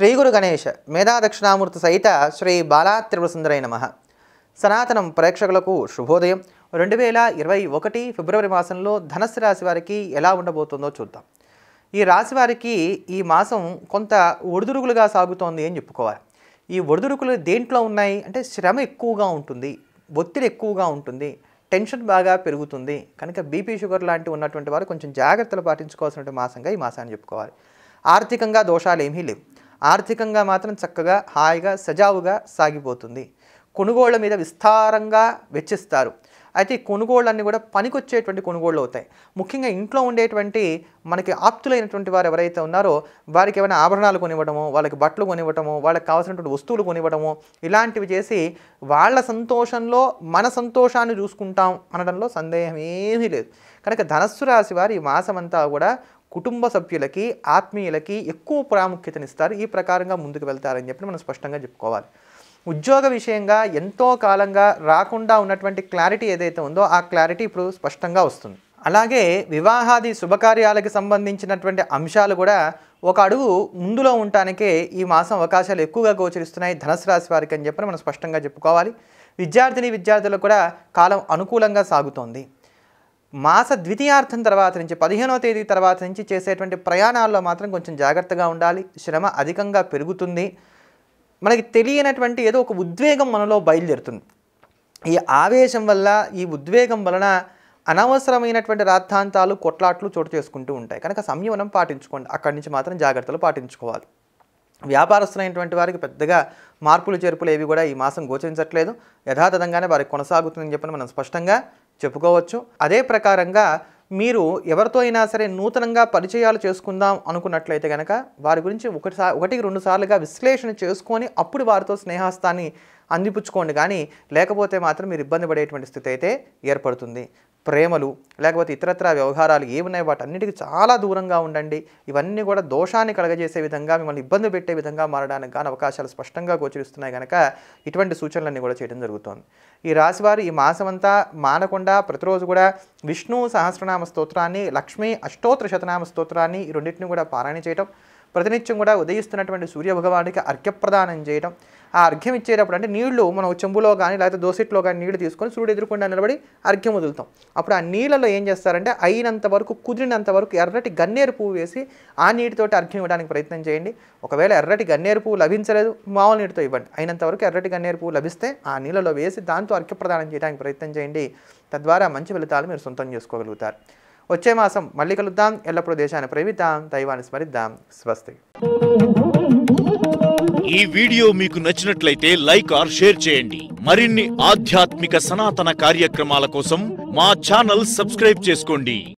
శ్రీ గురు గణేష్ మేధా దక్షిణామూర్తి సహిత శ్రీ బాలా త్రిపురసుందరై నమ సనాతనం ప్రేక్షకులకు శుభోదయం రెండు వేల ఇరవై ఒకటి ఫిబ్రవరి మాసంలో ధనస్సు రాశి వారికి ఎలా ఉండబోతుందో చూద్దాం ఈ రాశి వారికి ఈ మాసం కొంత ఒడిదుడుకులుగా సాగుతోంది అని చెప్పుకోవాలి ఈ ఒడిదుడుకులు దేంట్లో ఉన్నాయి అంటే శ్రమ ఎక్కువగా ఉంటుంది ఒత్తిడి ఎక్కువగా ఉంటుంది టెన్షన్ బాగా పెరుగుతుంది కనుక బీపీ షుగర్ లాంటివి ఉన్నటువంటి వారు కొంచెం జాగ్రత్తలు పాటించుకోవాల్సిన మాసంగా ఈ మాసాన్ని చెప్పుకోవాలి ఆర్థికంగా దోషాలు ఏమీ లేవు ఆర్థికంగా మాత్రం చక్కగా హాయిగా సజావుగా సాగిపోతుంది కొనుగోళ్ల మీద విస్తారంగా వెచ్చిస్తారు అయితే ఈ కొనుగోళ్ళన్నీ కూడా పనికొచ్చేటువంటి కొనుగోళ్ళు అవుతాయి ముఖ్యంగా ఇంట్లో ఉండేటువంటి మనకి ఆప్తులైనటువంటి వారు ఎవరైతే ఉన్నారో వారికి ఏమైనా ఆభరణాలు కొనివ్వడము వాళ్ళకి బట్టలు కొనివ్వడము వాళ్ళకి కావాల్సినటువంటి వస్తువులు కొనివ్వడము ఇలాంటివి చేసి వాళ్ళ సంతోషంలో మన సంతోషాన్ని చూసుకుంటాం అనడంలో సందేహం ఏమీ లేదు కనుక ధనస్సు రాశి వారు ఈ మాసమంతా కూడా కుటుంబ సభ్యులకి ఆత్మీయులకి ఎక్కువ ప్రాముఖ్యతనిస్తారు ఈ ప్రకారంగా ముందుకు వెళ్తారని చెప్పి మనం స్పష్టంగా చెప్పుకోవాలి ఉద్యోగ విషయంగా ఎంతో కాలంగా రాకుండా ఉన్నటువంటి క్లారిటీ ఏదైతే ఉందో ఆ క్లారిటీ ఇప్పుడు స్పష్టంగా వస్తుంది అలాగే వివాహాది శుభకార్యాలకు సంబంధించినటువంటి అంశాలు కూడా ఒక అడుగు ముందులో ఉండటానికే ఈ మాసం అవకాశాలు ఎక్కువగా గోచరిస్తున్నాయి ధనుసు రాశి వారికి అని చెప్పి మనం స్పష్టంగా చెప్పుకోవాలి విద్యార్థిని విద్యార్థులకు కూడా కాలం అనుకూలంగా సాగుతోంది మాస ద్వితీయార్థం తర్వాత నుంచి పదిహేనవ తేదీ తర్వాత నుంచి చేసేటువంటి ప్రయాణాల్లో మాత్రం కొంచెం జాగ్రత్తగా ఉండాలి శ్రమ అధికంగా పెరుగుతుంది మనకి తెలియనటువంటి ఏదో ఒక ఉద్వేగం మనలో బయలుదేరుతుంది ఈ ఆవేశం వల్ల ఈ ఉద్వేగం వలన అనవసరమైనటువంటి రాద్ధాంతాలు కొట్లాట్లు చోటు చేసుకుంటూ ఉంటాయి కనుక సంయమనం పాటించుకోండి అక్కడి నుంచి మాత్రం జాగ్రత్తలు పాటించుకోవాలి వ్యాపారస్తులైనటువంటి వారికి పెద్దగా మార్పులు చేర్పులు ఏవి కూడా ఈ మాసం గోచరించట్లేదు యథాతథంగానే వారికి కొనసాగుతుందని చెప్పని మనం స్పష్టంగా చెప్పుకోవచ్చు అదే ప్రకారంగా మీరు ఎవరితో అయినా సరే నూతనంగా పరిచయాలు చేసుకుందాం అనుకున్నట్లయితే కనుక వారి గురించి ఒకటిసారి ఒకటికి రెండు సార్లుగా విశ్లేషణ చేసుకొని అప్పుడు వారితో స్నేహాస్తాన్ని అందిపుచ్చుకోండి కానీ లేకపోతే మాత్రం మీరు ఇబ్బంది పడేటువంటి స్థితి అయితే ఏర్పడుతుంది ప్రేమలు లేకపోతే ఇతరత్ర వ్యవహారాలు ఏమున్నాయి వాటన్నిటికీ చాలా దూరంగా ఉండండి ఇవన్నీ కూడా దోషాన్ని కలగజేసే విధంగా మిమ్మల్ని ఇబ్బంది పెట్టే విధంగా మారడానికి కానీ అవకాశాలు స్పష్టంగా గోచరిస్తున్నాయి కనుక ఇటువంటి సూచనలన్నీ కూడా చేయడం జరుగుతోంది ఈ రాశివారు ఈ మాసమంతా మానకుండా ప్రతిరోజు కూడా విష్ణు సహస్రనామ స్తోత్రాన్ని లక్ష్మీ అష్టోత్తర శతనామ స్తోత్రాన్ని ఈ రెండింటిని కూడా పారాయణ చేయటం ప్రతినిత్యం కూడా ఉదయిస్తున్నటువంటి సూర్యభగవానికి అర్ఘ్యప్రదానం చేయడం ఆ అర్ఘ్యం ఇచ్చేటప్పుడు అంటే నీళ్లు మనం ఒక చెంబులో కానీ లేకపోతే దోసెట్లో కానీ నీళ్లు తీసుకొని సూర్యుడు ఎదురుకుండా నిలబడి అర్ఘ్యం వదులుతాం అప్పుడు ఆ నీళ్ళలో ఏం చేస్తారంటే అయినంత వరకు కుదిరినంత వరకు ఎర్రటి గన్నేరు పువ్వు వేసి ఆ నీటితోటి అర్ఘ్యం ఇవ్వడానికి ప్రయత్నం చేయండి ఒకవేళ ఎర్రటి గన్నేరు పువ్వు లభించలేదు మామూలు నీటితో ఇవ్వండి అయినంత వరకు ఎర్రటి గన్నేరు పువ్వు లభిస్తే ఆ నీళ్ళలో వేసి దాంతో అర్ఘ్యప్రదానం చేయడానికి ప్రయత్నం చేయండి తద్వారా మంచి ఫలితాలు మీరు సొంతం చేసుకోగలుగుతారు వచ్చే మాసం మళ్ళీ కలుద్దాం ఎల్లప్పుడూ దేశాన్ని ప్రేమిద్దాం దైవాన్ని స్మరిద్దాం స్వస్తి ఈ వీడియో మీకు నచ్చినట్లయితే లైక్ ఆర్ షేర్ చేయండి మరిన్ని ఆధ్యాత్మిక సనాతన కార్యక్రమాల కోసం మా ఛానల్ సబ్స్క్రైబ్ చేసుకోండి